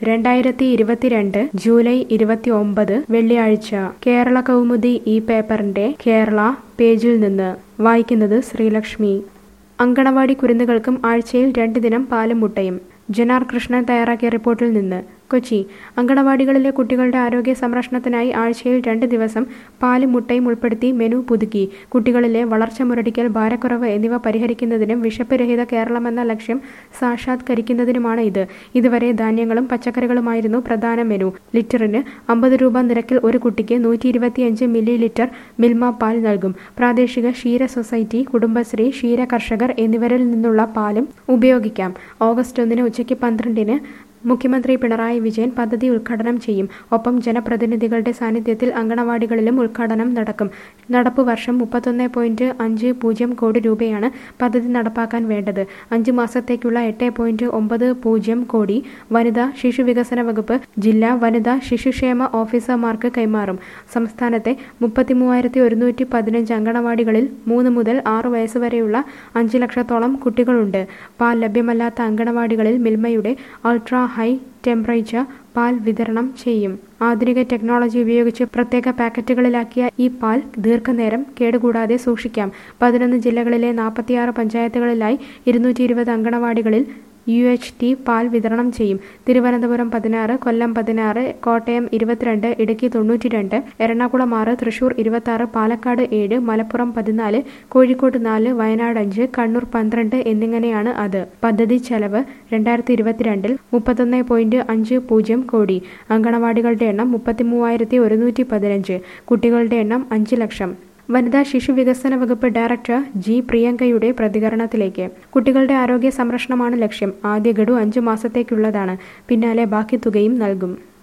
രണ്ടായിരത്തി ഇരുപത്തിരണ്ട് ജൂലൈ ഇരുപത്തി ഒമ്പത് വെള്ളിയാഴ്ച കേരള കൗമുദി ഈ പേപ്പറിന്റെ കേരള പേജിൽ നിന്ന് വായിക്കുന്നത് ശ്രീലക്ഷ്മി അങ്കണവാടി കുരുന്നുകൾക്കും ആഴ്ചയിൽ രണ്ട് ദിനം പാലും മുട്ടയും ജനാർ കൃഷ്ണൻ തയ്യാറാക്കിയ റിപ്പോർട്ടിൽ നിന്ന് കൊച്ചി അങ്കണവാടികളിലെ കുട്ടികളുടെ ആരോഗ്യ സംരക്ഷണത്തിനായി ആഴ്ചയിൽ രണ്ട് ദിവസം പാലും മുട്ടയും ഉൾപ്പെടുത്തി മെനു പുതുക്കി കുട്ടികളിലെ വളർച്ച മുരടിക്കൽ ഭാരക്കുറവ് എന്നിവ പരിഹരിക്കുന്നതിനും വിശപ്പ് രഹിത കേരളമെന്ന ലക്ഷ്യം സാക്ഷാത്കരിക്കുന്നതിനുമാണ് ഇത് ഇതുവരെ ധാന്യങ്ങളും പച്ചക്കറികളുമായിരുന്നു പ്രധാന മെനു ലിറ്ററിന് അമ്പത് രൂപ നിരക്കിൽ ഒരു കുട്ടിക്ക് നൂറ്റി ഇരുപത്തിയഞ്ച് മില്ലി ലിറ്റർ മിൽമ പാൽ നൽകും പ്രാദേശിക ക്ഷീര സൊസൈറ്റി കുടുംബശ്രീ ക്ഷീര കർഷകർ എന്നിവരിൽ നിന്നുള്ള പാലും ഉപയോഗിക്കാം ഓഗസ്റ്റ് ഒന്നിന് ഉച്ചയ്ക്ക് പന്ത്രണ്ടിന് മുഖ്യമന്ത്രി പിണറായി വിജയൻ പദ്ധതി ഉദ്ഘാടനം ചെയ്യും ഒപ്പം ജനപ്രതിനിധികളുടെ സാന്നിധ്യത്തിൽ അങ്കണവാടികളിലും ഉദ്ഘാടനം നടക്കും നടപ്പു വർഷം മുപ്പത്തൊന്ന് പോയിന്റ് അഞ്ച് പൂജ്യം കോടി രൂപയാണ് പദ്ധതി നടപ്പാക്കാൻ വേണ്ടത് അഞ്ച് മാസത്തേക്കുള്ള എട്ട് പോയിന്റ് ഒമ്പത് പൂജ്യം കോടി വനിതാ ശിശു വികസന വകുപ്പ് ജില്ലാ വനിതാ ശിശുക്ഷേമ ഓഫീസർമാർക്ക് കൈമാറും സംസ്ഥാനത്തെ മുപ്പത്തി മൂവായിരത്തി ഒരുന്നൂറ്റി പതിനഞ്ച് അങ്കണവാടികളിൽ മൂന്ന് മുതൽ ആറ് വയസ്സ് വരെയുള്ള അഞ്ച് ലക്ഷത്തോളം കുട്ടികളുണ്ട് പാൽ ലഭ്യമല്ലാത്ത അങ്കണവാടികളിൽ മിൽമയുടെ അൾട്രാ ഹൈ ടെമ്പറേച്ചർ പാൽ വിതരണം ചെയ്യും ആധുനിക ടെക്നോളജി ഉപയോഗിച്ച് പ്രത്യേക പാക്കറ്റുകളിലാക്കിയ ഈ പാൽ ദീർഘനേരം കേടുകൂടാതെ സൂക്ഷിക്കാം പതിനൊന്ന് ജില്ലകളിലെ നാൽപ്പത്തിയാറ് പഞ്ചായത്തുകളിലായി ഇരുന്നൂറ്റി ഇരുപത് അങ്കണവാടികളിൽ യു എച്ച് ടി പാൽ വിതരണം ചെയ്യും തിരുവനന്തപുരം പതിനാറ് കൊല്ലം പതിനാറ് കോട്ടയം ഇരുപത്തിരണ്ട് ഇടുക്കി തൊണ്ണൂറ്റി രണ്ട് എറണാകുളം ആറ് തൃശൂർ ഇരുപത്തി പാലക്കാട് ഏഴ് മലപ്പുറം പതിനാല് കോഴിക്കോട് നാല് വയനാട് അഞ്ച് കണ്ണൂർ പന്ത്രണ്ട് എന്നിങ്ങനെയാണ് അത് പദ്ധതി ചെലവ് രണ്ടായിരത്തി ഇരുപത്തിരണ്ടിൽ മുപ്പത്തൊന്ന് പോയിന്റ് അഞ്ച് പൂജ്യം കോടി അങ്കണവാടികളുടെ എണ്ണം മുപ്പത്തി മൂവായിരത്തി ഒരുന്നൂറ്റി പതിനഞ്ച് കുട്ടികളുടെ എണ്ണം അഞ്ച് ലക്ഷം വനിതാ ശിശു വികസന വകുപ്പ് ഡയറക്ടർ ജി പ്രിയങ്കയുടെ പ്രതികരണത്തിലേക്ക് കുട്ടികളുടെ ആരോഗ്യ സംരക്ഷണമാണ് ലക്ഷ്യം ആദ്യ ഗഡു അഞ്ചു മാസത്തേക്കുള്ളതാണ് പിന്നാലെ ബാക്കി തുകയും നൽകും